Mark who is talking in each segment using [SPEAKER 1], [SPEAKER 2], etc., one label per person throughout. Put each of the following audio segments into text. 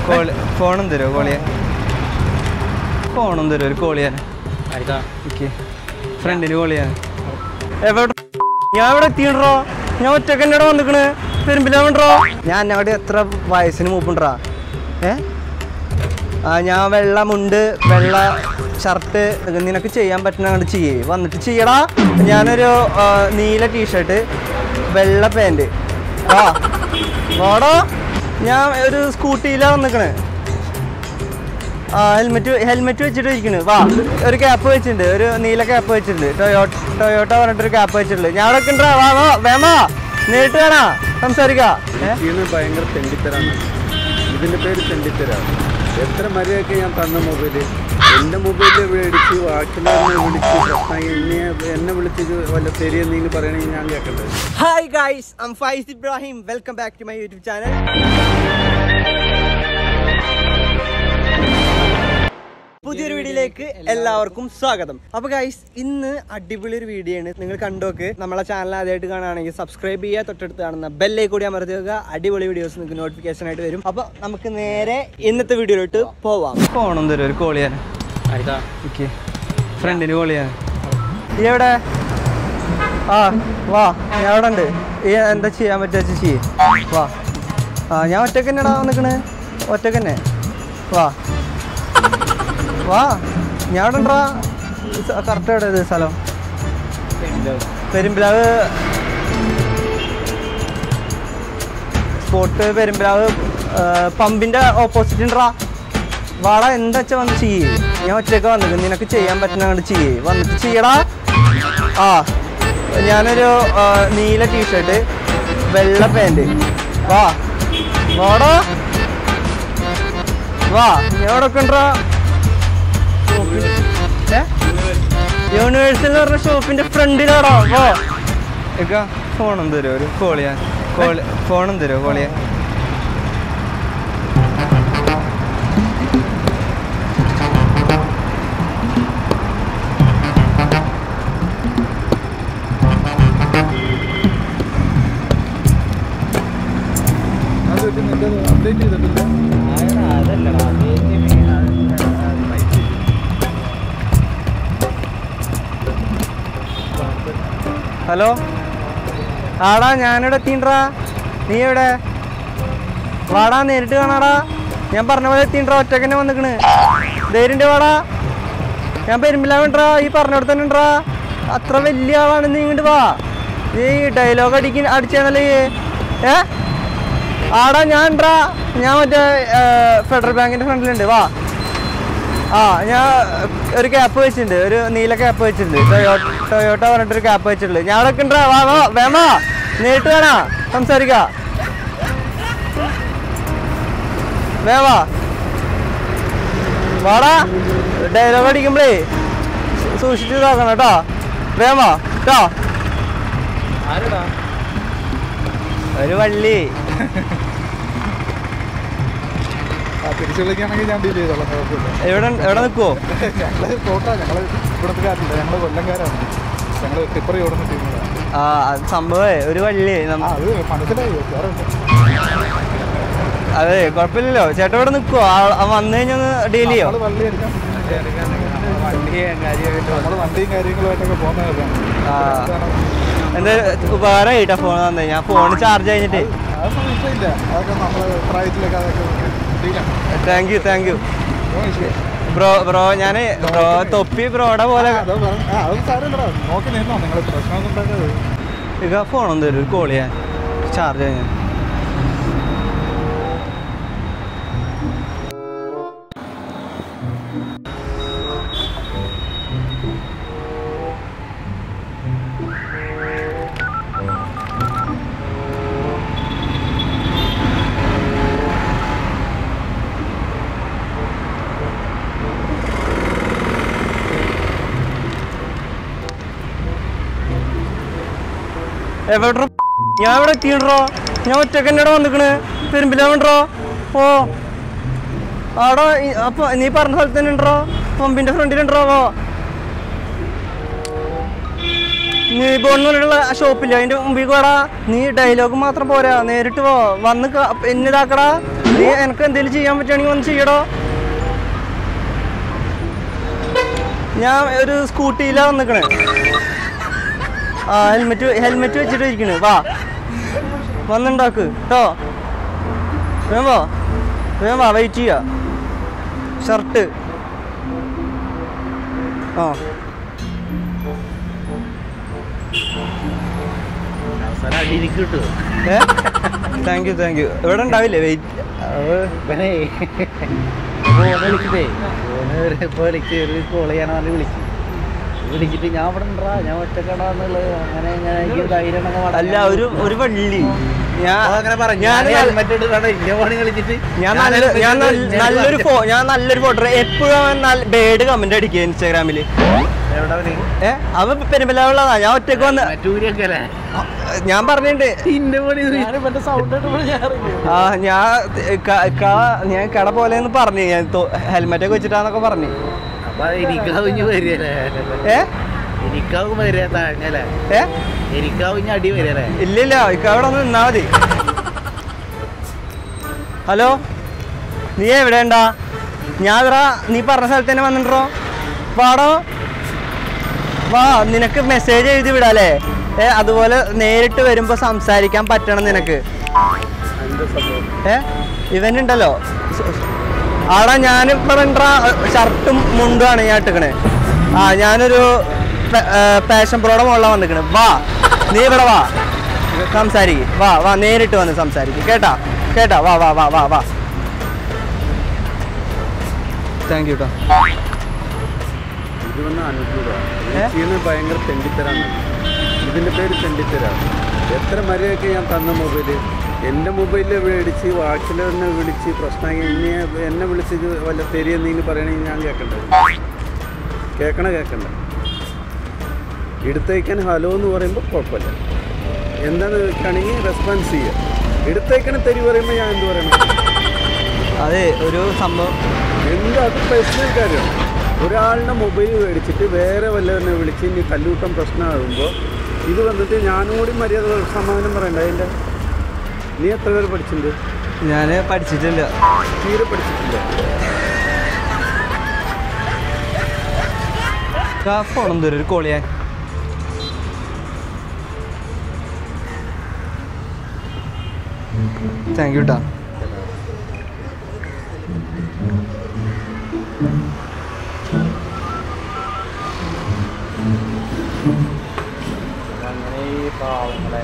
[SPEAKER 1] കോളി ഫോണും തരുമോ കോളിയാ ഫോണും തരുമോ ഒരു കോളിയാ ഓക്കെ ഫ്രണ്ടിന് കോളിയാ എവിടെ ഞാൻ ഇവിടെ എത്തിയിട്ടോ ഞാൻ ഒറ്റക്ക് എന്നോട് വന്നിക്കണ് പെരുമ്പിലാവണ്ടോ ഞാൻ എന്നോട് എത്ര വയസ്സിന് മൂപ്പുണ്ടാ ഏ ആ ഞാൻ വെള്ള മുണ്ട് വെള്ള ഷർട്ട് നിനക്ക് ചെയ്യാൻ പറ്റുന്ന അങ്ങോട്ട് ചെയ്യേ വന്നിട്ട് ചെയ്യടാ ഞാനൊരു ആ, നീല ടീഷർട്ട് വെള്ള പാൻറ് ആ വാടോ ഞാൻ ഒരു സ്കൂട്ടിയിലാണ് വന്നിക്കണേ ആ ഹെൽമെറ്റ് ഹെൽമെറ്റ് വെച്ചിട്ട് ഇരിക്കണ് വാ ഒരു ക്യാപ്പ് വെച്ചിട്ടുണ്ട് ഒരു നീല ക്യാപ്പ് വെച്ചിട്ടുണ്ട് ടൊയോട്ട ടൊയോട്ട പറഞ്ഞിട്ടൊരു ക്യാപ്പ് വെച്ചിട്ടുണ്ട് ഞാൻ അവിടെ ഉണ്ടാ വാ വാ വേമാ നേരിട്ട് വേണാ സംസാരിക്കാം ഏ
[SPEAKER 2] ഇത് ഭയങ്കര തെണ്ടിത്തരാണ് ഇതിന്റെ പേര് തെണ്ടിത്തരാണ് എത്ര മര്യാദയ്ക്ക് ഞാൻ തന്ന മൊബൈല് എൻ്റെ മൊബൈല് മേടിച്ച് ബാക്കിയുള്ളവരെ വിളിച്ച് പ്രശ്നമായി എന്നെ എന്നെ വിളിച്ച് വല്ല തരിയെന്ന് പറയണമെങ്കിൽ ഞാൻ കേൾക്കണ്ടേ
[SPEAKER 1] hi guys I'm Faiz Ibrahim welcome back to my YouTube channel പുതിയൊരു വീഡിയോയിലേക്ക് എല്ലാവർക്കും സ്വാഗതം അപ്പൊ ഗൈസ് ഇന്ന് അടിപൊളി ഒരു വീഡിയോ ആണ് നിങ്ങൾ കണ്ടോക്ക് നമ്മളെ ചാനൽ ആദ്യമായിട്ട് കാണുകയാണെങ്കിൽ സബ്സ്ക്രൈബ് ചെയ്യുക തൊട്ടടുത്ത് കാണുന്ന ബെല്ലേ കൂടി അമർത്തി വെക്കുക അടിപൊളി വീഡിയോസ് നിങ്ങൾക്ക് നോട്ടിഫിക്കേഷൻ ആയിട്ട് വരും അപ്പൊ നമുക്ക് നേരെ ഇന്നത്തെ വീഡിയോയിലോട്ട് പോവാം ഫോണും തരും ഒരു കോൾ ചെയ്യാൻ ഓക്കെ ഫ്രണ്ടിന് കോൾ ചെയ്യാൻ ഈ എവിടെ ആ വാ ഞാൻ അവിടെ ഉണ്ട് ഈ എന്താ ചെയ്യാൻ പറ്റുക ചെയ്യ് വാ ആ ഞാൻ ഒറ്റക്ക് തന്നെടാ നിൽക്കണേ ഒറ്റക്ക് തന്നെ വാ വാ ഞാൻ അവിടെ ഉണ്ടാ കറക്റ്റ് എവിടെ ഇത് സ്ഥലം പെരുമ്പിലാവ് സ്പോട്ട് പെരുമ്പിലാവ് ആ, പമ്പിന്റെ ഓപ്പോസിറ്റ് ഉണ്ടാ വാടാ എന്താ വെച്ചാ വന്ന് ചെയ്യേ ഞാൻ ഒറ്റയ്ക്ക് വന്നിട്ട് നിനക്ക് ചെയ്യാൻ പറ്റുന്ന അങ്ങോട്ട് ചെയ്യേ വന്നിട്ട് ചെയ്യടാ ആ ഞാനൊരു ആ, നീല ടീഷർട്ട് വെള്ള പാൻറ് വാ വാടാ വാ ഞാൻ അവിടെ ഉണ്ടാ യൂണിവേഴ്സൽ എന്ന് പറഞ്ഞ ഷോപ്പിന്റെ ഫ്രണ്ടിലാടോ പോ ഇക്ക ഫോണും തരുമോ ഒരു കോളിയാ കോളി ഫോണും തരുമോ കോളിയാ
[SPEAKER 2] അപ്ഡേറ്റ് ചെയ്തിട്ടില്ല
[SPEAKER 1] ഹലോ ആടാ ഞാനിവിടെ എത്തിണ്ടാ നീ എവിടെ വാടാ നേരിട്ട് കാണാടാ ഞാൻ പറഞ്ഞ പോലെ എത്തിണ്ടാ ഒറ്റക്ക് തന്നെ വന്നിക്കണ് ധൈര്യണ്ട് വാടാ ഞാൻ പെരുമ്പിലാവണ്ടാ ഈ പറഞ്ഞവിടെ തന്നെ ഉണ്ടാ അത്ര വലിയ ആളാണ് നീ ഇങ്ങോട്ട് വാ നീ ഡയലോഗ് അടിക്ക അടിച്ചാണല്ലേ ഏ ആടാ ഞാൻ ഉണ്ടാ ഞാൻ മറ്റേ ഏ, ഫെഡറൽ ബാങ്കിന്റെ ഫ്രണ്ടിലുണ്ട് വാ ആ ഞാൻ ഒരു ക്യാപ്പ് വെച്ചിട്ടുണ്ട് ഒരു നീല ക്യാപ്പ് വെച്ചിട്ടുണ്ട് ടൊയോട്ട ടൊയോട്ട പറഞ്ഞിട്ടൊരു ക്യാപ്പ് വെച്ചിട്ടുണ്ട് ഞാൻ അവിടെ ഉണ്ടാ വാ വാ വേമാ നേരിട്ട് വേണാ സംസാരിക്കാം വേവാ വാടാ ഡയലോഗ് അടിക്കുമ്പോഴേ സൂക്ഷിച്ച് ഇതാക്കണം കേട്ടോ വേമാ കേട്ടോ ഒരു വള്ളി
[SPEAKER 2] ആ തിരിച്ചു വിളിക്കുകയാണെങ്കിൽ ഞാൻ ഡീൽ ചെയ്തോളാം കുഴപ്പമില്ല
[SPEAKER 1] എവിടെ എവിടെ നിൽക്കുവോ
[SPEAKER 2] ഞങ്ങൾ തോട്ടാ ഞങ്ങൾ ഇവിടുത്തെ കാരില്ല ഞങ്ങൾ കൊല്ലംകാരാണ് ഞങ്ങൾ ടിപ്പറി ഓടുന്ന ടീമാണ്
[SPEAKER 1] ആ അത് സംഭവേ ഒരു വള്ളി
[SPEAKER 2] ആ
[SPEAKER 1] നമ്മ-
[SPEAKER 2] അത് മനസ്സിലായി വേറെ ഉണ്ട്
[SPEAKER 1] അതെ കുഴപ്പമില്ലല്ലോ ചേട്ടൻ ഇവിടെ നിൽക്കുവോ അവൻ വന്നു കഴിഞ്ഞാൽ ഡീൽ ചെയ്യോ
[SPEAKER 2] നമ്മള് വള്ളി അടിക്കാൻ നമ്മൾ വണ്ടിയും കാര്യങ്ങളുമായിട്ടൊക്കെ പോകുന്നതാണ്
[SPEAKER 1] ആ. എന്താ ഉപകാരമായിട്ടാ ഫോൺ തന്നെ ഞാൻ ഫോൺ ചാർജ് കഴിഞ്ഞിട്ട്
[SPEAKER 2] അതൊന്നും വിഷയമില്ല അതൊക്കെ നമ്മളെ പ്രായത്തിലൊക്കെ അതൊക്കെ ഡീലാണ്
[SPEAKER 1] thank you thank you bro bro ഞാൻ ബ്രോ തൊപ്പി ബ്രോയുടെ പോലെ
[SPEAKER 2] അത് പറഞ്ഞ- ആ, അത് സാരമില്ലടാ നോക്കി നിന്നോ നിങ്ങൾ പ്രശ്നമൊന്നും ഉണ്ടാക്കാതെ
[SPEAKER 1] ഇക ഫോണൊന്നും തരും ഒരു കോൾ ചെയ്യാൻ ചാർജ് കഴിഞ്ഞ എവിടെ ഞാൻ ഇവിടെ എത്തിയിട്ടോ ഞാൻ ഒറ്റക്ക് എന്നോട് വന്നിക്കണ് പെരുമ്പിലാവണ്ടോ ഓ ആടോ ഈ- അപ്പൊ നീ പറഞ്ഞ സ്ഥലത്ത് തന്നെ ഉണ്ടോ പമ്പിന്റെ ഫ്രണ്ടിലുണ്ടോ ഓ നീ ബോണിലുള്ള ഷോപ്പില്ല അതിന്റെ മുമ്പിൽ പോടാ നീ ഡയലോഗ് മാത്രം പോരാ നേരിട്ട് പോ വന്ന് ക- എന്നെ ഇതാക്കടാ നീ എനിക്ക് എന്തെങ്കിലും ചെയ്യാൻ പറ്റുകയാണെങ്കിൽ ഒന്ന് ചെയ്യടോ ഞാൻ ഒരു സ്കൂട്ടിയിലാണ് വന്നിക്കണേ ആ ഹെൽമെറ്റ് ഹെൽമെറ്റ് വെച്ചിട്ട് ഇരിക്കണ് വാ വന്നുണ്ടാക്ക് കേട്ടോ വേഗം വാ വേഗം വാ വെയിറ്റ് ചെയ്യാ ഷർട്ട് ആ
[SPEAKER 3] അവസാനം അടി എനിക്ക് കിട്ടുമോ
[SPEAKER 1] ഏ താങ്ക് യു താങ്ക് യു ഇവിടെ ഉണ്ടാവില്ലേ വെയിറ്റ്
[SPEAKER 3] ഇവനെ ഫോൺ വിളിച്ചിട്ടേ ഫോണ് ഇപ്പോൾ വിളിച്ച് ഒരു കോൾ ചെയ്യാനാണ് വിളിച്ചു വിളിച്ചിട്ട് ഞാൻ ഇവിടെ ഉണ്ടാ ഞാൻ ഒറ്റക്കടാന്നുള്ളത് അങ്ങനെ ഞാൻ എനിക്ക് ധൈര്യം ഉണ്ടെങ്കിൽ മടങ്ങാം.
[SPEAKER 1] അല്ല ഒരു ഒരു വള്ളി ഞാൻ
[SPEAKER 3] അപ്പോൾ അങ്ങനെ പറഞ്ഞു
[SPEAKER 1] ഞാൻ
[SPEAKER 3] ഞാൻ ഹെൽമെറ്റ് ഇട്ടിട്ടാണ് ഇന്റെ ഫോണിൽ കളിച്ചിട്ട്
[SPEAKER 1] ഞാൻ നല്ല ഞാൻ നല്ല- നല്ലൊരു ഫോ ഞാൻ നല്ലൊരു ഫോട്ടോ എപ്പോഴും അവൻ നല്ല ബേഡ് കമന്റ് അടിക്കുക ഇൻസ്റ്റാഗ്രാമിൽ
[SPEAKER 3] എവിടെ അവന്
[SPEAKER 1] ഏ അവൻ പെരുമ്പലാവുള്ളതാ ഞാൻ ഒറ്റക്ക് വന്ന്
[SPEAKER 3] മറ്റൂരിയൊക്കെ അല്ലേ
[SPEAKER 1] ഞാൻ പറഞ്ഞിട്ടുണ്ട്
[SPEAKER 3] ഇന്റെ ഫോണിൽ സൗണ്ട്
[SPEAKER 1] ആ ഞാൻ ക- ക- ഞാൻ കട പോലെന്ന് പറഞ്ഞു ഞാൻ ഹെൽമെറ്റ് ഒക്കെ വെച്ചിട്ടാന്നൊക്കെ പറഞ്ഞു
[SPEAKER 3] അപ്പൊ എനിക്കാവുഞ്ഞ് വരികയല്ലേ
[SPEAKER 1] ഏ
[SPEAKER 3] എനിക്കാവും വരിക താഴല്ലേ
[SPEAKER 1] ഏ
[SPEAKER 3] എനിക്കാവുഞ്ഞ് അടി വരികയല്ലേ
[SPEAKER 1] ഇല്ലില്ല ഇക്ക അവിടെ ഒന്ന് നിന്നാ മതി ഹലോ നീ എവിടെ ഉണ്ടാ ഞാൻ ഇതാ നീ പറഞ്ഞ സ്ഥലത്ത് തന്നെ വന്നിട്ടോ വാടോ വാ നിനക്ക് മെസ്സേജ് എഴുതി വിടാല്ലേ ഏ അതുപോലെ നേരിട്ട് വരുമ്പോ സംസാരിക്കാൻ പറ്റണം നിനക്ക്
[SPEAKER 2] എന്താ സംഭവം
[SPEAKER 1] ഏ ഇവനുണ്ടല്ലോ ആടാ ഞാനിപ്പോ ഷർട്ടും മുണ്ടുമാണ് ഞാൻ ഇട്ടിക്കണേ ആ ഞാനൊരു പാഷൻ പ്രോയുടെ മുകളിലാണ് വന്നിക്കണേ വാ നീ ഇവിടെ വാ സംസാരിക്ക് വാ വാ നേരിട്ട് വന്ന് സംസാരിക്ക് കേട്ടാ കേട്ടാ വാ വാ വാ വാ വാ താങ്ക് യു കേട്ടോ
[SPEAKER 2] ഇതൊന്നും അനുകൂല
[SPEAKER 1] ഏ?
[SPEAKER 2] ചെയ്യുന്നത് ഭയങ്കര തെണ്ടിത്തരാണ് ഇതിന്റെ പേര് തെണ്ടിത്തരാണ് എത്ര മര്യാദയ്ക്ക് ഞാൻ തന്ന മൊബൈല് എൻ്റെ മൊബൈലിൽ മേടിച്ച് വാക്കിലെന്നെ വിളിച്ച് പ്രശ്നമായി എന്നെ എന്നെ വിളിച്ച് വല്ല തരിയെന്ന് പറയണെങ്കിൽ ഞാൻ കേൾക്കണ്ടേ കേൾക്കണ കേൾക്കണ്ട എടുത്തേക്കാൻ ഹലോ എന്ന് പറയുമ്പോൾ കുഴപ്പമില്ല എന്താണെന്ന് വെക്കുകയാണെങ്കിൽ റെസ്പോൺസ് ചെയ്യുക എടുത്തേക്കണ തെരി പറയുമ്പോൾ ഞാൻ എന്ത് പറയണം
[SPEAKER 1] അതെ ഒരു സംഭവം
[SPEAKER 2] എന്താ അത് പേഴ്സണൽ കാര്യമാണ് ഒരാളുടെ മൊബൈൽ മേടിച്ചിട്ട് വേറെ വല്ലവനെ വിളിച്ച് ഇനി കല്ലൂട്ടം പ്രശ്നമാകുമ്പോൾ ഇത് വന്നിട്ട് ഞാനും കൂടി മര്യാദ സമാധാനം പറയണ്ട അതിൻ്റെ നീ എത്ര പേര് പഠിച്ചിട്ടുണ്ട്
[SPEAKER 1] ഞാൻ പഠിച്ചിട്ടില്ല
[SPEAKER 2] തീരെ പഠിച്ചിട്ടില്ല
[SPEAKER 1] ഫോൺ എന്തോ ഒരു കോൾ ചെയ്യാൻ താങ്ക് യു ട്ടാ
[SPEAKER 3] അങ്ങനെ ഈ പാവങ്ങളെ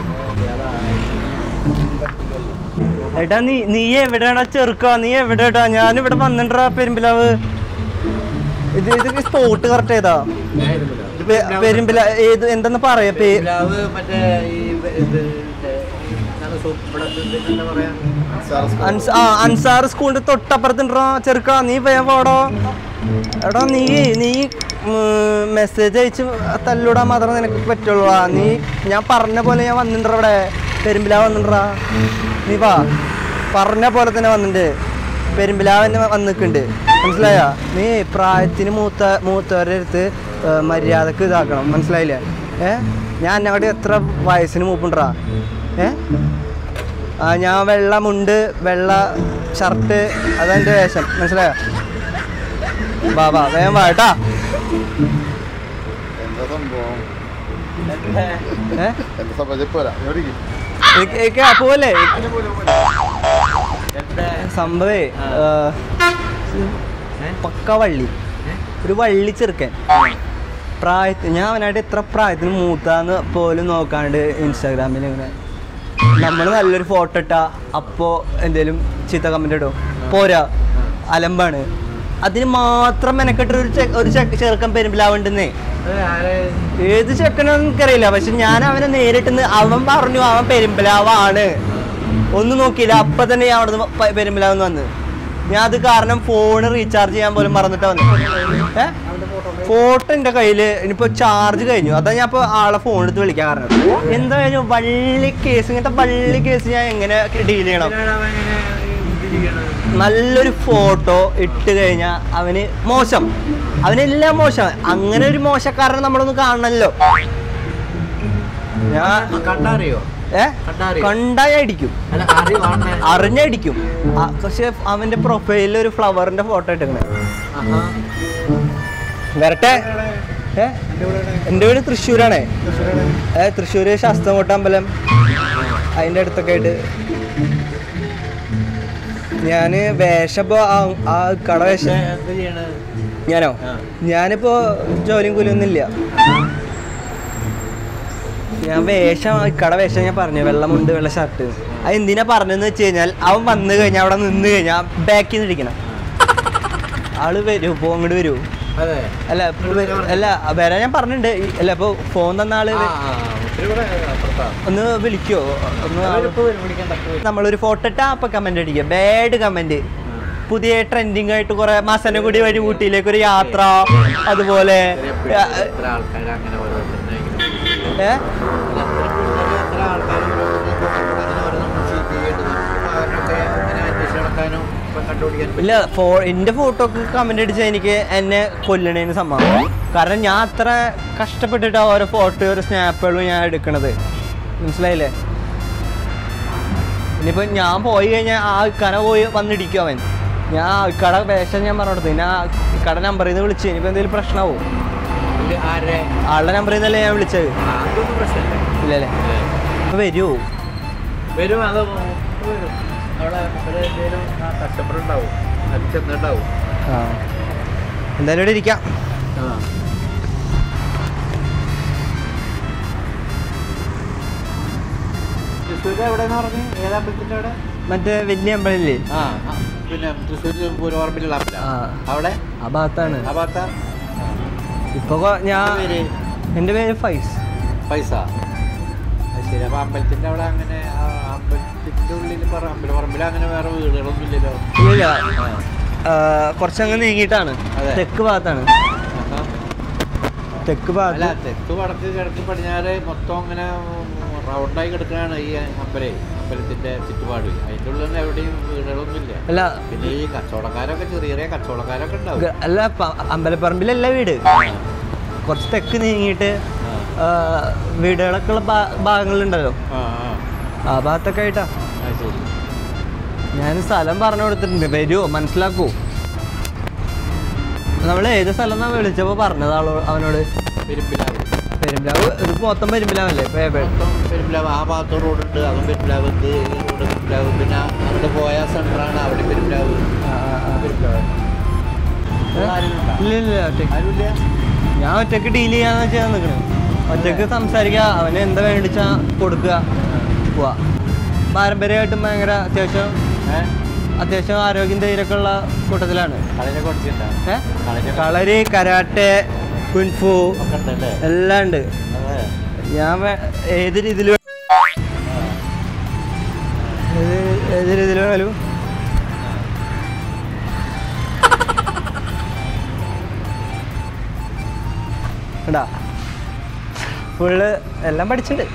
[SPEAKER 1] ഏട്ടാ നീ നീ എവിടെയാടാ ചെറുക്ക നീ എവിടെയാടാ ഞാനിവിടെ വന്നിട്ടാ പെരുമ്പിലാവ് ഇത് ഇത് സ്പോട്ട് കറക്റ്റ് ഏതാ പെ- പെരുമ്പില ഏത് എന്തെന്ന് പറയാ പേ
[SPEAKER 3] പ്ലാവ് മറ്റേ ഈ ഇത് എന്താണ് സൂപ്പർ എന്താ പറയാ
[SPEAKER 1] അൻസ- ആ അൻസാർ സ്കൂളിന്റെ തൊട്ടപ്പുറത്തുണ്ടോ ചെറുക്ക നീ വേഗം പോടോ എടാ നീ നീ മെസ്സേജ് അയച്ച് തല്ലൂടാൻ മാത്രമേ നിനക്ക് പറ്റുള്ളൂ ആ. നീ ഞാൻ പറഞ്ഞ പോലെ ഞാൻ വന്നിട്ടുണ്ടോ ഇവിടെ പെരുമ്പിലാവ് വന്നിട്ടാ നീ വാ പറഞ്ഞ പോലെ തന്നെ വന്നിട്ടുണ്ട് പെരുമ്പിലാവ് തന്നെ വന്നിട്ടുണ്ട് മനസ്സിലായ നീ പ്രായത്തിന് മൂത്ത മൂത്തവരുടെ അടുത്ത് ഏ, മര്യാദക്ക് ഇതാക്കണം മനസ്സിലായില്ലേ ഏ ഞാൻ എന്നോട് എത്ര വയസ്സിന് മൂപ്പുണ്ടാ ഏ ആ ഞാൻ വെള്ള മുണ്ട് വെള്ള ഷർട്ട് അതെന്റെ വേഷം മനസ്സിലായോ വാ വാ വേഗം വാ കേട്ടാ
[SPEAKER 4] എന്താ സംഭവം
[SPEAKER 1] ഏ
[SPEAKER 4] എന്താ സംഭവം പോരാ എവിടേക്ക്
[SPEAKER 1] എനിക്ക് എനിക്ക് അപ്പോലെ സംഭവേ ഏ, പക്ക വള്ളി ഒരു വള്ളി ചെറുക്കൻ പ്രായത്തിൽ ഞാൻ അവനായിട്ട് എത്ര പ്രായത്തിന് മൂത്താന്ന് പോലും നോക്കാണ്ട് ഇൻസ്റ്റാഗ്രാമിൽ ഇങ്ങനെ നമ്മൾ നല്ലൊരു ഫോട്ടോ ഇട്ടാ അപ്പോൾ എന്തേലും ചീത്ത കമന്റ് ഇടും പോരാ അലമ്പാണ് അതിന് മാത്രം മെനക്കെട്ട ഒരു ചെ- ഒരു ചെ- ചെറുക്കൻ പെരുമ്പിലാവുണ്ടെന്നേ ഏത് ചെക്കനാന്ന് എനിക്കറിയില്ല പക്ഷെ ഞാൻ അവനെ നേരിട്ട് നിന്ന് അവൻ പറഞ്ഞു അവൻ പെരുമ്പലാവാണ് ഒന്നും നോക്കിയില്ല അപ്പൊ തന്നെ ഞാൻ അവിടുന്ന് പ- പെരുമ്പലാവെന്ന് വന്ന് ഞാൻ അത് കാരണം ഫോൺ റീചാർജ് ചെയ്യാൻ പോലും മറന്നിട്ട് വന്നു ഏ ഫോട്ടോ എൻ്റെ കയ്യില് ഇനിയിപ്പോ ചാർജ് കഴിഞ്ഞു അതാ ഞാൻ ഇപ്പൊ ആളെ ഫോൺ എടുത്ത് വിളിക്കാൻ കാരണം എന്താ കഴിഞ്ഞു വള്ളി കേസ് ഇങ്ങനത്തെ വള്ളി കേസ് ഞാൻ എങ്ങനെ ഡീൽ ചെയ്യണം നല്ലൊരു ഫോട്ടോ ഇട്ട് കഴിഞ്ഞാൽ അവന് മോശം അവനെല്ലാം മോശം അങ്ങനെ ഒരു മോശക്കാരനെ നമ്മളൊന്ന് കാണണല്ലോ ഞാൻ
[SPEAKER 3] കണ്ടറിയോ
[SPEAKER 1] ഏ
[SPEAKER 3] കണ്ടാ അറിയോ?
[SPEAKER 1] കണ്ടായി അടിക്കും
[SPEAKER 3] അല്ല അറിവാണ്
[SPEAKER 1] അറിഞ്ഞടിക്കും ആ, പക്ഷെ അവന്റെ പ്രൊഫൈലിൽ ഒരു ഫ്ലവറിന്റെ ഫോട്ടോ ഇട്ടിരുന്നേ വരട്ടെ ഏ എൻ്റെ വീട് തൃശ്ശൂരാണേ ഏ തൃശ്ശൂര് ശാസ്തംകോട്ട അമ്പലം അതിൻ്റെ അടുത്തൊക്കെ ആയിട്ട് ഞാന് വേഷപ്പോ ആ- ആ കട വേഷം
[SPEAKER 3] എന്ത് ചെയ്യണത്
[SPEAKER 1] ഞാനോ
[SPEAKER 3] ആ.
[SPEAKER 1] ഞാനിപ്പോ ജോലിയും കൂലിയൊന്നും ഇല്ല ഞാൻ വേഷം കട വേഷം ഞാൻ പറഞ്ഞു വെള്ളമുണ്ട് വെള്ള ഷർട്ട് അത് എന്തിനാ പറഞ്ഞെന്ന് വെച്ച് കഴിഞ്ഞാൽ അവൻ വന്നു കഴിഞ്ഞാൽ അവിടെ നിന്ന് കഴിഞ്ഞാൽ ബാക്കിൽ നിന്ന് ഇരിക്കണം ആള് വരൂ പോ അങ്ങോട്ട് വരൂ
[SPEAKER 3] അതെ
[SPEAKER 1] അല്ല ഇപ്പൊ വ- അല്ല വരാൻ ഞാൻ പറഞ്ഞിട്ടുണ്ട് ഈ- അല്ല ഇപ്പൊ ഫോൺ തന്ന ആള്
[SPEAKER 3] ആ, ആ, ഒത്തിരി കൂടെ അപ്പുറത്താണ്.
[SPEAKER 1] ഒന്ന് വിളിക്കോ ഒന്ന് ആള്
[SPEAKER 3] അവരിപ്പോ വരും, വിളിക്കാൻ തക്ക വരും.
[SPEAKER 1] നമ്മളൊരു ഫോട്ടോ ഇട്ടാ അപ്പൊ കമന്റ് അടിക്കുക ബാഡ് കമന്റ് പുതിയ ട്രെൻഡിങ് ആയിട്ട് കുറെ മസനഗുടി വഴി ഊട്ടിയിലേക്ക് ഒരു യാത്ര അതുപോലെ
[SPEAKER 3] ചെറിയ പിള്ളേര്, എത്ര ആൾക്കാര് അങ്ങനെ ഓരോരുത്തരുടെ ഇങ്ങനെ
[SPEAKER 1] ഏ
[SPEAKER 3] അല്ല, എത്ര പിള്ളേര്, എത്ര ആൾക്കാര് അങ്ങനെ ഓരോന്നും ചീറ്റ് ചെയ്യേണ്ടത്. അപ്പൊ അവരൊക്കെ അങ്ങനെ അന്വേഷിച്ച് നടക്കാനും ഇപ്പൊ കണ്ടുപിടിക്കാനും
[SPEAKER 1] ഇല്ല ഫോ എന്റെ ഫോട്ടോക്ക് കമന്റ് അടിച്ച എനിക്ക് എന്നെ കൊല്ലണേന് സമ്മതം കാരണം ഞാൻ അത്ര കഷ്ടപ്പെട്ടിട്ടാ ഓരോ ഫോട്ടോ ഓരോ സ്നാപ്പുകളും ഞാൻ എടുക്കണത് മനസ്സിലായില്ലേ ഇനിയിപ്പോ ഞാൻ പോയി കഴിഞ്ഞാൽ ആ കട പോയി വന്നിടിക്കും അവൻ ഞാൻ ആ കട വേഷം ഞാൻ പറഞ്ഞു കൊടുത്തു ഞാൻ ആ കട നമ്പറിൽ നിന്ന് വിളിച്ചു ഇനിയിപ്പോ എന്തെങ്കിലും പ്രശ്നമാവും
[SPEAKER 3] ഇത് ആരെ
[SPEAKER 1] ആളുടെ നമ്പറിൽ നിന്നല്ലേ ഞാൻ വിളിച്ചത്
[SPEAKER 3] ആ, അതൊന്നും പ്രശ്നമില്ല
[SPEAKER 1] ഇല്ലല്ലേ അപ്പൊ വരുമോ
[SPEAKER 3] വരും അത് വരും അവിടെ ഇവിടെ എന്തെങ്കിലും ആ കഷ്ടപ്പെടുണ്ടാവും അത് ചെന്നിട്ടുണ്ടാവും
[SPEAKER 1] ആ എന്തായാലും ഇവിടെ ഇരിക്കാം
[SPEAKER 3] ആ തൃശ്ശൂർ എവിടെയെന്ന് പറഞ്ഞു ഏതാ അമ്പലത്തിൻ്റെ അവിടെ
[SPEAKER 1] മറ്റേ വലിയ അമ്പലല്ലേ
[SPEAKER 3] ആ ആ, പിന്നെ തൃശ്ശൂർ പൂരപ്പറമ്പിലുള്ള അമ്പലം
[SPEAKER 1] ആ.
[SPEAKER 3] അവിടെ
[SPEAKER 1] ആ ഭാഗത്താണ്
[SPEAKER 3] ആ ഭാഗത്ത
[SPEAKER 1] ഇപ്പൊ കൊ- ഞാൻ
[SPEAKER 3] പേര്
[SPEAKER 1] എൻ്റെ പേര് ഫൈസ്
[SPEAKER 3] പൈസ അത് ശരി അപ്പൊ അമ്പലത്തിന്റെ അവിടെ അങ്ങനെ ആ അമ്പലത്തിന്റെ ഉള്ളിൽ പറ അമ്പലപ്പറമ്പിൽ അങ്ങനെ വേറെ വീടുകളൊന്നും ഇല്ലല്ലോ
[SPEAKER 1] ഇല്ല ആ, കുറച്ചങ്ങ് നീങ്ങിയിട്ടാണ്
[SPEAKER 3] അതെ.
[SPEAKER 1] തെക്ക് ഭാഗത്താണ്
[SPEAKER 3] ആഹാ.
[SPEAKER 1] തെക്ക്
[SPEAKER 3] അല്ല
[SPEAKER 1] ഭാഗത്ത്
[SPEAKER 3] തെക്ക് വടക്ക് കിഴക്ക് പടിഞ്ഞാറ് മൊത്തം ഇങ്ങനെ റൗണ്ടായി കിടക്കുകയാണ് ഈ അമ്പലേ അമ്പലത്തിന്റെ ചുറ്റുപാട് അതിന്റെ ഉള്ളിൽ തന്നെ എവിടെയും വീടുകളൊന്നും ഇല്ല
[SPEAKER 1] അല്ല
[SPEAKER 3] പിന്നെ ഈ കച്ചവടക്കാരൊക്കെ ചെറിയ ചെറിയ കച്ചവടക്കാരൊക്കെ ഉണ്ടാവും
[SPEAKER 1] ഗ- അല്ല പ- അമ്പലപ്പറമ്പിലല്ല വീട് കുറച്ച് തെക്ക് നീങ്ങിയിട്ട് ആ, വീടുകളൊക്കെ ഉള്ള ഭാ- ഭാഗങ്ങളുണ്ടല്ലോ
[SPEAKER 3] ആ ആ
[SPEAKER 1] ആ ഭാഗത്തൊക്കെ ആയിട്ടാ
[SPEAKER 3] അത് ശരി
[SPEAKER 1] ഞാൻ സ്ഥലം പറഞ്ഞു കൊടുത്തിട്ടുണ്ട് വരുമോ മനസ്സിലാക്കൂ നമ്മൾ ഏത് സ്ഥലം എന്നാ വിളിച്ചപ്പോൾ പറഞ്ഞത് ആളോ അവനോട്
[SPEAKER 3] പെരുമ്പിലാവ്
[SPEAKER 1] പെരുമ്പിലാവ് ഇത് മൊത്തം പെരുമ്പിലാവല്ലേ ഇപ്പൊ എവിടെ?
[SPEAKER 3] മൊത്തം പെരുമ്പിലാവ് ആ ഭാഗത്ത് റോഡുണ്ട് അതും പെരുമ്പിലാവ് ഇത് റോഡ് പെരുമ്പിലാവ് പിന്നെ അങ്ങോട്ട് പോയ സെന്ററാണ് അവിടെ പെരുമ്പിലാവ്
[SPEAKER 1] ആ, ആ, ആ.
[SPEAKER 3] പെരുമ്പിലാവ്
[SPEAKER 1] ഏ?
[SPEAKER 3] ആരുമില്ല
[SPEAKER 1] ഇല്ല ഇല്ല ഒറ്റയ്ക്ക്
[SPEAKER 3] ആരുമില്ല
[SPEAKER 1] ഞാൻ ഒറ്റയ്ക്ക് ഡീൽ ചെയ്യാന്ന് വെച്ചാൽ നിൽക്കണേ ഒറ്റയ്ക്ക് സംസാരിക്കുക അവന് എന്താ വേണ്ടിച്ചാ കൊടുക്കുക പോവാ പാരമ്പര്യമായിട്ടും ഭയങ്കര അത്യാവശ്യം
[SPEAKER 3] ഏഹ്
[SPEAKER 1] അത്യാവശ്യം ആരോഗ്യം ധൈര്യമൊക്കെ ഉള്ള കൂട്ടത്തിലാണ്
[SPEAKER 3] കളരെ കുറച്ചുണ്ടോ
[SPEAKER 1] ഏ
[SPEAKER 3] കളരെ
[SPEAKER 1] കളരി കരാട്ടെ കുൻഫു
[SPEAKER 3] ഒക്കെ ഉണ്ടല്ലേ
[SPEAKER 1] എല്ലാം ഉണ്ട്
[SPEAKER 3] അതെ
[SPEAKER 1] ഞാൻ വേ- ഏത് രീതിയിൽ ഏത് ഏത് രീതിയിൽ വേണേലും കണ്ടാ ഫുള്ള് എല്ലാം പഠിച്ചിട്ടുണ്ട്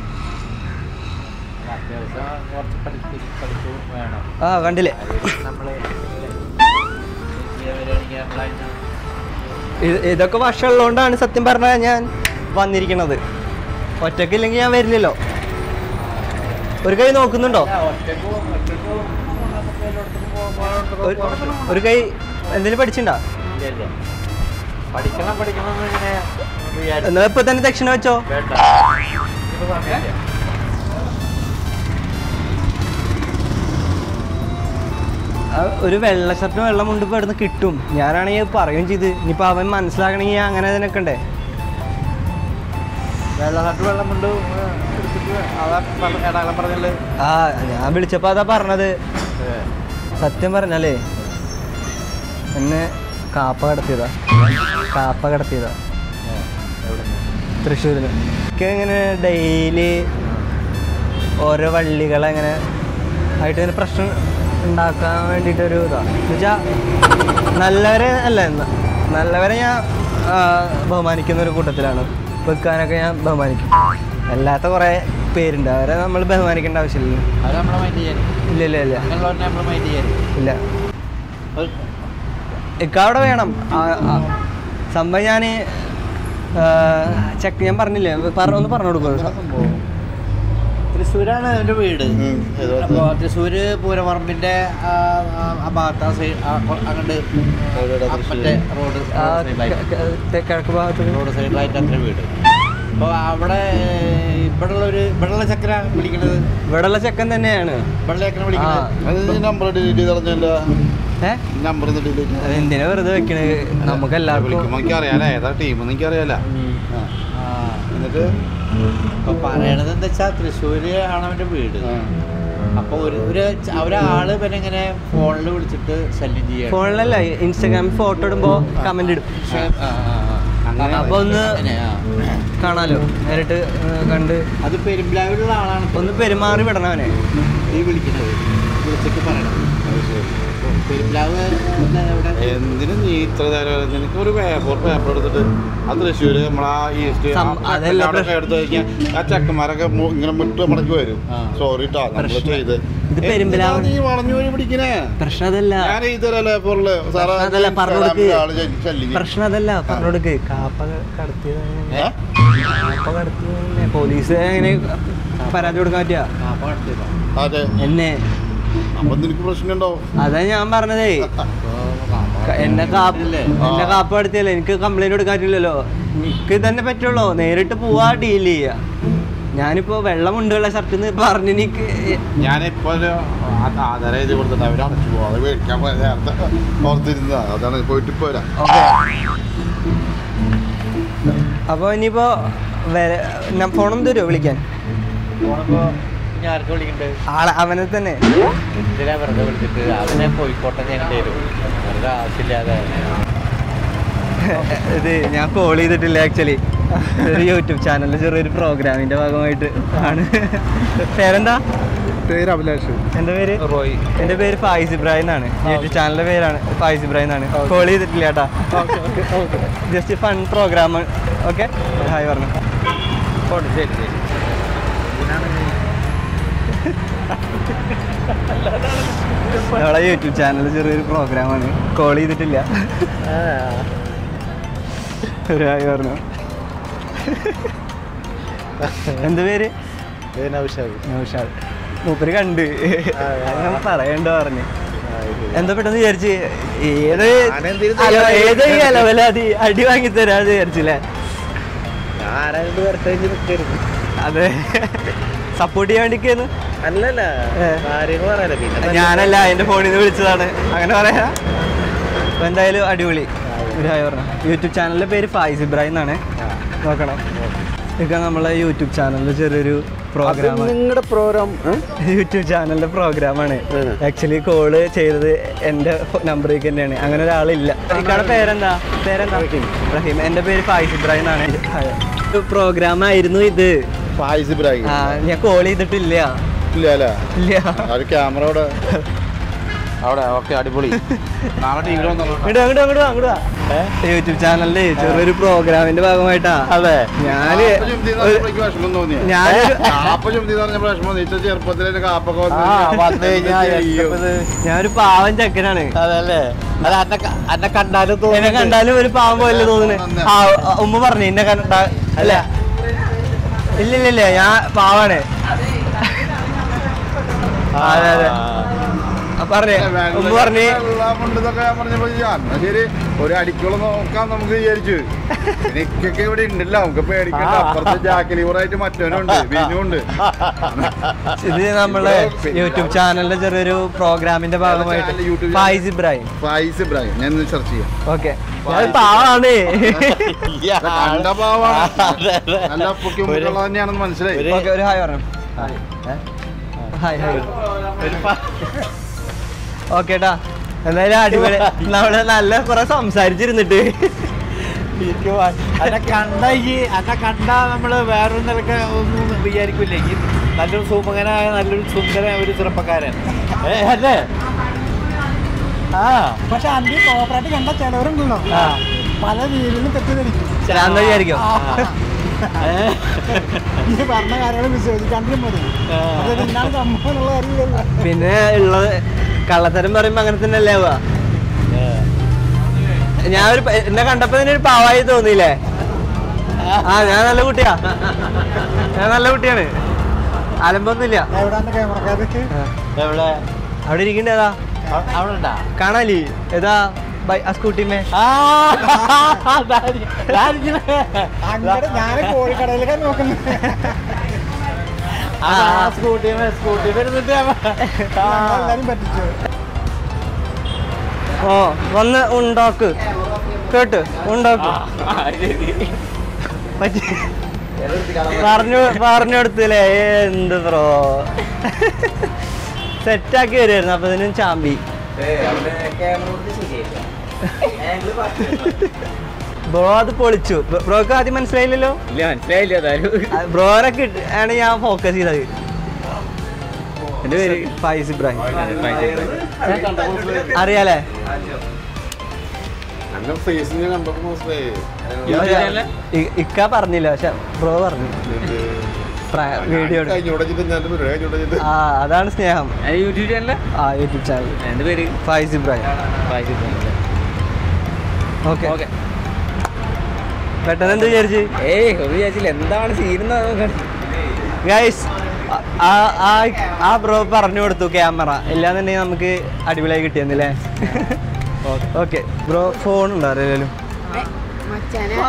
[SPEAKER 3] അത്യാവശ്യം കുറച്ച് പഠിച്ച് പഠിച്ചു വേണം
[SPEAKER 1] ആ കണ്ടില്ലേ
[SPEAKER 3] നമ്മൾ വരികയാണെങ്കിൽ നമ്മളതിന്
[SPEAKER 1] ഇത് ഇതൊക്കെ വർഷമുള്ളതുകൊണ്ടാണ് സത്യം പറഞ്ഞാൽ ഞാൻ വന്നിരിക്കണത് ഒറ്റക്കില്ലെങ്കിൽ ഞാൻ വരില്ലല്ലോ ഒരു കൈ നോക്കുന്നുണ്ടോ
[SPEAKER 3] ഒറ്റക്കും ഒറ്റക്കും നമുക്ക് എല്ലായിടത്തും പോകുമ്പോൾ
[SPEAKER 1] ഒരു- ഒരു കൈ എന്തെങ്കിലും പഠിച്ചിട്ടുണ്ടോ
[SPEAKER 3] ഇല്ല ഇല്ല പഠിക്കണം പഠിക്കണം എന്ന് ഇങ്ങനെ വിചാരിച്ചു
[SPEAKER 1] എന്നാ ഇപ്പൊ തന്നെ ദക്ഷിണ വെച്ചോ
[SPEAKER 3] വേണ്ട ഇപ്പൊ സമയമില്ല
[SPEAKER 1] ആ ഒരു വെള്ള ഷർട്ടും വെള്ളം മുണ്ട് ഇപ്പൊ ഇവിടുന്ന് കിട്ടും ഞാനാണെങ്കിൽ പറയുകയും ചെയ്ത് ഇനിയിപ്പോ അവൻ മനസ്സിലാക്കണമെങ്കിൽ അങ്ങനെ അതിനൊക്കെ ഉണ്ടേ
[SPEAKER 3] വെള്ളനാട്ട് വെള്ളം കൊണ്ട് എടുത്തിട്ട് അതാ പറഞ്ഞ- എടാളം പറഞ്ഞല്ലേ
[SPEAKER 1] ആ ഞാൻ വിളിച്ചപ്പോ അതാ പറഞ്ഞത് സത്യം പറഞ്ഞാലേ എന്നെ കാപ്പ കടത്തിയതാ കാപ്പ കടത്തിയതാ തൃശ്ശൂരിന് എനിക്ക് ഇങ്ങനെ ഡെയിലി ഓരോ വള്ളികളെ ഇങ്ങനെ ആയിട്ട് ഇങ്ങനെ പ്രശ്നം ഉണ്ടാക്കാൻ വേണ്ടിയിട്ടൊരു ഇതാ എന്നുവെച്ചാൽ നല്ലവരെ അല്ല ന- നല്ലവരെ ഞാൻ ആ, ബഹുമാനിക്കുന്ന ഒരു കൂട്ടത്തിലാണ് വെക്കാനൊക്കെ ഞാൻ ബഹുമാനിക്കും അല്ലാത്ത കുറേ പേരുണ്ട് അവരെ നമ്മൾ ബഹുമാനിക്കേണ്ട ആവശ്യമില്ല
[SPEAKER 3] അത് നമ്മളെ മൈൻഡ് ചെയ്യാൻ
[SPEAKER 1] ഇല്ല ഇല്ല ഇല്ല
[SPEAKER 3] അങ്ങനെയുള്ളവരെ നമ്മൾ മൈൻഡ് ചെയ്യാൻ
[SPEAKER 1] ഇല്ല ഇക്ക അവിടെ വേണം ആ- ആ, സംഭവം ഞാൻ ചെക്ക് ഞാൻ പറഞ്ഞില്ലേ പറ ഒന്ന് പറഞ്ഞു കൊടുക്കുമോ
[SPEAKER 3] സംഭവം ഒരു തൃശ്ശൂരാണ് എൻ്റെ വീട്
[SPEAKER 4] ഉം, ഏത് ഭാഗത്ത്?
[SPEAKER 3] അപ്പോൾ തൃശ്ശൂര് പൂരപ്പറമ്പിന്റെ ആ ആ- ആ ഭാഗത്ത് ആ സൈഡ് അങ്ങോട്ട്
[SPEAKER 4] എവിടെയാ
[SPEAKER 3] മറ്റേ റോഡ്
[SPEAKER 1] ആ,
[SPEAKER 3] സൈഡിലായിട്ട്
[SPEAKER 1] ക- ക- തെ- കിഴക്ക് ഭാഗത്ത്
[SPEAKER 3] റോഡ് സൈഡിലായിട്ട് അത്ര വീട് അപ്പോൾ അവിടെ ഇവിടെയുള്ള ഒരു ഇവിടെയുള്ള ചക്കര വിളിക്കണത്
[SPEAKER 1] ഇവിടെയുള്ള ചെക്കൻ തന്നെയാണ്
[SPEAKER 3] ഇവിടെയുള്ള ചക്കര വിളിക്കണത്
[SPEAKER 4] അത് നീ നമ്പർ ഡിലീറ്റ് ചെയ്ത് കളഞ്ഞല്ല
[SPEAKER 1] ഏ
[SPEAKER 4] നമ്പർ ഡിലീറ്റ്
[SPEAKER 1] അത് എന്തിനാ വെറുതെ വെക്കണേ നമുക്ക് എല്ലാവർക്കും
[SPEAKER 4] വിളിക്കുമ്പോൾ എനിക്ക് അറിയാലോ ഏതാ ടീം എനിക്ക് അറിയാലോ
[SPEAKER 3] ആ
[SPEAKER 4] എന്നിട്ട്
[SPEAKER 3] അപ്പോൾ പറയണത് എന്താ വെച്ചാൽ തൃശ്ശൂര് ആണ് അവൻ്റെ വീട്
[SPEAKER 4] ആ.
[SPEAKER 3] അപ്പോൾ ഒരു ഒരു ച- ഒരാള് പിന്നെ ഇങ്ങനെ ഫോണിൽ വിളിച്ചിട്ട് ശല്യം ചെയ്യാണ്
[SPEAKER 1] ഫോണിലല്ല ഇൻസ്റ്റാഗ്രാമിൽ ഫോട്ടോ ഇടുമ്പോ കമന്റ് ഇടും
[SPEAKER 3] അങ്ങനെ
[SPEAKER 1] അപ്പൊ ഒന്ന്
[SPEAKER 3] അങ്ങനെ, ആ.
[SPEAKER 1] കാണാലോ നേരിട്ട് ഏ, കണ്ട്
[SPEAKER 3] അത് പെരുമ്പിലാവിലുള്ള ആളാണ് ഇപ്പൊ
[SPEAKER 1] ഒന്ന് പെരുമാറി വിടണം അവനെ
[SPEAKER 3] ഈ വിളിക്കുന്നത് വിളിച്ചിട്ട് പറയണം പെരുമ്പിലാവ് എന്താ ഇവിടെ
[SPEAKER 4] എന്തിനും നീ ഇത്ര നേരം നിനക്ക് ഒരു പേപ്പർ പേപ്പർ എടുത്തിട്ട് ആ തൃശ്ശൂര് നമ്മളാ ഈസ്റ്റ്
[SPEAKER 1] സം- അതല്ല പ്രശ്നം.
[SPEAKER 4] എടുത്തു കഴിഞ്ഞാൽ ആ ചെക്കന്മാരൊക്കെ മു- ഇങ്ങനെ മുട്ട് മടക്കി വരും
[SPEAKER 3] ആ.
[SPEAKER 4] സോറി ട്ടാ നമ്മൾ
[SPEAKER 1] പ്രശ്നം.
[SPEAKER 4] ചെയ്ത്
[SPEAKER 1] ഇത് പെരുമ്പിലാവ്.
[SPEAKER 4] എന്തിനാ നീ വളഞ്ഞു പോയി പിടിക്കണേ
[SPEAKER 1] പ്രശ്നം അതല്ല
[SPEAKER 4] ഞാൻ ഈ തരല്ലേ പേപ്പറില് സാറേ
[SPEAKER 1] പ്രശ്നം അതല്ല, പറഞ്ഞു കൊടുക്ക്.
[SPEAKER 4] ആള് ശല്യം ചെയ്യും.
[SPEAKER 1] പ്രശ്നം അതല്ല പറഞ്ഞോടുക്ക് കാപ്പ കടത്തിയത്
[SPEAKER 4] ഏ?
[SPEAKER 1] കാപ്പ കടത്തിയത് പോലീസ് എങ്ങനെ പരാതി കൊടുക്കാൻ പറ്റിയ
[SPEAKER 3] ആ, അപ്പൊ അടുത്തത്.
[SPEAKER 4] അതെ
[SPEAKER 1] എന്നെ
[SPEAKER 4] അപ്പൊ നിനക്ക് പ്രശ്നമുണ്ടോ
[SPEAKER 1] അതാ ഞാൻ പറഞ്ഞതേ
[SPEAKER 3] അപ്പൊ ആ,
[SPEAKER 1] ക- എന്നെ കാപ്പ്
[SPEAKER 3] ഇല്ലേ?
[SPEAKER 1] എന്നെ കാപ്പ് കടത്തിയല്ലേ എനിക്ക് കംപ്ലൈന്റ് കൊടുക്കാൻ പറ്റില്ലല്ലോ എനിക്ക് തന്നെ പറ്റുള്ളൂ നേരിട്ട് പോവാ ഡീൽ ചെയ്യാ ഞാനിപ്പോ വെള്ളമുണ്ടുള്ള ഷർട്ട് പറഞ്ഞു എനിക്ക്
[SPEAKER 4] ഞാനിപ്പോ ഒരു ആ- ആധാരം എഴുതി കൊടുത്തിട്ട് അവര് അടച്ചു പോകും അത് മേടിക്കാൻ പോയ നേരത്തെ ഓർത്തിരുന്നതാ അതാണ് പോയിട്ട് ഇപ്പൊ വരാം
[SPEAKER 1] ഓക്കെ അപ്പൊ ഇനിയിപ്പോ ഫോണൊന്നും തരുമോ വിളിക്കാൻ
[SPEAKER 3] ഫോണിപ്പോ ഇനി ആർക്ക് വിളിക്കണ്ടേ
[SPEAKER 1] ആളെ അവനെ തന്നെ
[SPEAKER 3] എന്തിനാ വെറുതെ വിളിച്ചിട്ട് അവനെ പോയിക്കോട്ടെ ഞാൻ തരും വെറുതെ ആവശ്യമില്ലാതെ
[SPEAKER 1] ഇത് ഞാൻ കോൾ ചെയ്തിട്ടില്ല ആക്ച്വലി ഒരു യൂട്യൂബ് ചാനലിൽ ചെറിയൊരു പ്രോഗ്രാമിന്റെ ഭാഗമായിട്ട് ആണ് പേരെന്താ
[SPEAKER 2] പേര് അഭിലാഷ്
[SPEAKER 1] എന്റെ പേര് റോയ് എന്റെ പേര് ഫായിസ് ഇബ്രാഹിം എന്നാണ് യൂട്യൂബ് ചാനലിന്റെ പേരാണ് ഫായിസ് ഇബ്രാഹിം എന്നാണ് കോൾ ചെയ്തിട്ടില്ല കേട്ടാ just fun program okay hi പറഞ്ഞു
[SPEAKER 3] ശരി ശരി
[SPEAKER 1] നമ്മളെ യൂട്യൂബ് ചാനലിൽ ചെറിയൊരു പ്രോഗ്രാമാണ് കോൾ ചെയ്തിട്ടില്ല ഒരു ഹായ് പറഞ്ഞു എന്ത് പേര് നൗഷാദ് മൂപ്പര് കണ്ട് അങ്ങനെ പറയണ്ടോ പറഞ്ഞു എന്താ പെട്ടെന്ന് വിചാരിച്ച് ഏത്
[SPEAKER 3] ഞാനെന്തിനും
[SPEAKER 1] അല- ഏത് ഈ അലവലാതി അടി വാങ്ങി തരാന്ന് വിചാരിച്ചില്ലേ
[SPEAKER 3] ആരാണ്ട് വരട്ടെ നിൽക്കരുത്
[SPEAKER 1] അതെ സപ്പോർട്ട് ചെയ്യാൻ വേണ്ടിക്കുന്നു
[SPEAKER 3] അല്ലല്ല
[SPEAKER 1] ഏ.
[SPEAKER 3] കാര്യങ്ങൾ പറയാലോ പിന്നെ
[SPEAKER 1] ഞാനല്ല എന്റെ ഫോണിൽ നിന്ന് വിളിച്ചതാണ് അങ്ങനെ പറയാ അപ്പൊ എന്തായാലും അടിപൊളി ഒരു ഹായ് പറഞ്ഞു യൂട്യൂബ് ചാനലിന്റെ പേര് ഫായിസ് ഇബ്രാഹിം എന്നാണ് നോക്കണം ഇതൊക്കെ നമ്മളെ യൂട്യൂബ് ചാനലിൽ ചെറിയൊരു പ്രോഗ്രാം
[SPEAKER 2] നിങ്ങളുടെ പ്രോഗ്രാം
[SPEAKER 1] യൂട്യൂബ് ചാനലിന്റെ പ്രോഗ്രാമാണ് ആക്ച്വലി കോള് ചെയ്തത് എന്റെ നമ്പറിലേക്ക് തന്നെയാണ് അങ്ങനെ ഒരാളില്ല ഇക്കാടെ പേരെന്താ പേരെന്താ റഹീം എന്റെ പേര് ഫായിസ് ഇബ്രാഹിം എന്നാണ് പ്രോഗ്രാം ആയിരുന്നു ഇത്
[SPEAKER 4] ഫായിസ് ഇബ്രാഹിം
[SPEAKER 1] ആ ഞാൻ കോൾ ചെയ്തിട്ടില്ല
[SPEAKER 4] ഇല്ല അല്ലേ
[SPEAKER 1] ഇല്ല
[SPEAKER 4] ആ ഒരു ക്യാമറ അവിടെ അവിടെ ഓക്കെ അടിപൊളി നാളെ ടി വിയിൽ വന്നോളൂ
[SPEAKER 1] അങ്ങോട്ട് അങ്ങോട്ട് അങ്ങോട്ട് അങ്ങോട്ട് യൂട്യൂബ് ചാനലില് ചെറിയൊരു പ്രോഗ്രാമിന്റെ ഭാഗമായിട്ടാ അതെ ഞാന്
[SPEAKER 4] കാപ്പ ചുമത്തി എന്ന്
[SPEAKER 1] ഒരു-
[SPEAKER 4] പറഞ്ഞപ്പോ എനിക്ക് വിഷമം തോന്നി
[SPEAKER 1] ഞാനൊരു
[SPEAKER 4] കാപ്പ ചുമത്തി എന്ന് പറഞ്ഞപ്പോ വിഷമം തോന്നി ഇച്ച ചെറുപ്പത്തിൽ എന്റെ കാപ്പൊക്കെ വന്ന്
[SPEAKER 3] വന്നു കഴിഞ്ഞാൽ
[SPEAKER 4] അയ്യോ.
[SPEAKER 1] ഞാനൊരു പാവം ചെക്കനാണ്
[SPEAKER 3] അതല്ലേ അത് അന്നെ ക- അന്നെ കണ്ടാലും
[SPEAKER 1] എന്നെ
[SPEAKER 3] തോന്നുന്നുണ്ട്.
[SPEAKER 1] കണ്ടാലും ഒരു പാവം പോലെ തോന്നുന്നു ആ ആ, ഉമ്മ പറഞ്ഞു എന്നെ കണ്ട അല്ല ഇല്ല ഇല്ല ഇല്ല ഞാൻ പാവാണ് അതെ അതെ ആ, പറഞ്ഞേ ഉമ്മ പറഞ്ഞേ
[SPEAKER 4] വെള്ളമുണ്ടെന്നൊക്കെ ഞാൻ പറഞ്ഞപ്പോ ഞാൻ എന്നാ ശരി ഒരു അടിക്കുള്ള നോക്കാം നമുക്ക് വിചാരിച്ചു എനിക്കൊക്കെ ഇവിടെ ഉണ്ടല്ലോ നമുക്ക് പേടിക്കണ്ട അപ്പുറത്തെ ജാക്കലിവറായിട്ട് മറ്റവനുണ്ട് ബിനുണ്ട്
[SPEAKER 1] ഇത് നമ്മളെ യൂട്യൂബ് ചാനലിലെ ചെറിയൊരു പ്രോഗ്രാമിന്റെ ഭാഗമായിട്ട്
[SPEAKER 4] ചാനല് യൂട്യൂബ്
[SPEAKER 1] ഫായിസ് ഇബ്രാഹിം
[SPEAKER 4] ഫായിസ് ഇബ്രാഹിം ഞാൻ ഇന്ന് സെർച്ച് ചെയ്യാം
[SPEAKER 1] ഓക്കെ ഞാൻ പാവാണ്
[SPEAKER 4] ഇത് കണ്ട പാവാണ് നല്ല പൊക്കി മുട്ടുള്ള തന്നെയാണെന്ന് മനസ്സിലായി
[SPEAKER 1] ഓക്കെ ഒരു ഹായ് പറഞ്ഞു ഹായ് ഹായ്
[SPEAKER 3] ഒരു പ-
[SPEAKER 1] ഓക്കെ ട്ടാ എന്തായാലും അടിപൊളി നമ്മള് നല്ല കുറെ സംസാരിച്ചിരുന്നിട്ട്
[SPEAKER 3] എനിക്ക് വ- അന്നെ കണ്ട ഈ അന്നെ കണ്ട നമ്മള് വേറൊരു നിലക്ക് ഒന്നും വിചാരിക്കില്ല ഈ നല്ലൊരു സുമുഖനായ നല്ലൊരു സുന്ദര ഒരു ചെറുപ്പക്കാരൻ ഏ, അല്ലേ ആ
[SPEAKER 5] പക്ഷെ അന്റെ കോപ്പറേറ്റ് കണ്ട ചിലവരുണ്ടല്ലോ
[SPEAKER 3] ആ.
[SPEAKER 5] പല രീതിയിലും തെറ്റിദ്ധരിക്കും
[SPEAKER 1] ഞാൻ എന്താ വിചാരിക്കും
[SPEAKER 3] ഏ?
[SPEAKER 5] ഈ പറഞ്ഞ കാര്യങ്ങൾ വിശ്വസിക്കാണ്ടും മതി
[SPEAKER 3] ആ.
[SPEAKER 5] അത് എന്താണ് സംഭവം എന്നുള്ള അറിയില്ലല്ലോ
[SPEAKER 1] പിന്നെ ഉള്ളത് കള്ളത്തരം പറയുമ്പോ അങ്ങനെ തന്നെ അല്ലേ ആവുക
[SPEAKER 3] ഏ.
[SPEAKER 1] ഞാൻ ഒരു പ- എന്നെ കണ്ടപ്പോ തന്നെ ഒരു പാവായി തോന്നിയില്ലേ ആ ഞാൻ നല്ല കുട്ടിയാ ഞാൻ നല്ല കുട്ടിയാണ് അലമ്പൊന്നുമില്ല
[SPEAKER 5] എവിടാണ്ട് ക്യാമറക്കാർക്ക്
[SPEAKER 3] എവിടെ
[SPEAKER 1] അവിടെ ഇരിക്കണ്ടേതാ
[SPEAKER 3] അവ- അവിടെ ഉണ്ടാ
[SPEAKER 1] കാണാലി ഏതാ ബൈ ആ സ്കൂട്ടിമേ
[SPEAKER 3] ആ ദാരി- ദാരിദ്ര്യം.
[SPEAKER 5] അങ്ങനെ ഞാൻ കോഴിക്കടയിലേക്കാ നോക്കുന്നത്
[SPEAKER 3] ആ സ്കൂട്ടി സ്കൂട്ടി വരുന്നിട്ട്
[SPEAKER 5] എല്ലാരും പറ്റിച്ചു
[SPEAKER 1] ഓ വന്ന് ഉണ്ടാക്ക് കേട്ട് ഉണ്ടാക്ക് പറ്റി പറഞ്ഞു പറഞ്ഞു കൊടുത്തില്ലേ എന്ത് ബ്രോ സെറ്റാക്കി വരുമായിരുന്നു അപ്പൊ ഇതിനും ചാമ്പി ബ്രോ അത് പൊളിച്ചു ബ്രോ- ബ്രോക്ക് ആദ്യം മനസ്സിലായില്ലല്ലോ
[SPEAKER 3] ഇല്ല മനസ്സിലായില്ല ഏതായാലും
[SPEAKER 1] ബ്രോനെ കിട്ട ആണ് ഞാൻ ഫോക്കസ് ചെയ്തത് എന്റെ പേര് ഫൈസ് ഇബ്രാഹിം അറിയാലേ
[SPEAKER 4] അങ്ങനെ ഫേസ് ഞാൻ കണ്ടപ്പോ മനസ്സിലായി
[SPEAKER 1] ഇ- ഇക്ക പറഞ്ഞില്ല പക്ഷെ ബ്രോ പറഞ്ഞു വീഡിയോ
[SPEAKER 4] കഴിഞ്ഞോടച്ചിട്ട് ഞാൻ പരിപാടി കഴിഞ്ഞോടച്ചിട്ട്
[SPEAKER 1] ആ അതാണ് സ്നേഹം
[SPEAKER 3] യൂട്യൂബ് ചാനൽ
[SPEAKER 1] ആ യൂട്യൂബ് ചാനൽ
[SPEAKER 3] എന്റെ പേര്
[SPEAKER 1] ഫൈസ് ഇബ്രാഹിം ഓക്കെ
[SPEAKER 3] ഓക്കെ
[SPEAKER 1] പെട്ടെന്ന് എന്ത് വിചാരിച്ച്
[SPEAKER 3] ഏയ് ഒരു വിചാരിച്ചില്ല എന്താണ് സീരുന്ന
[SPEAKER 1] ഗൈസ് ആ ബ്രോ പറഞ്ഞു കൊടുത്തു ക്യാമറ ഇല്ലാന്നുണ്ടെങ്കിൽ നമുക്ക് അടിപൊളിയായി കിട്ടിയെന്നില്ലേ ഓക്കെ ബ്രോ ഫോൺ ഉണ്ടോ ആരെങ്കിലും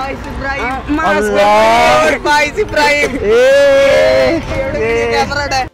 [SPEAKER 6] മച്ചാനെ
[SPEAKER 1] അല്ലാ. ഏയ്. ഏയ്.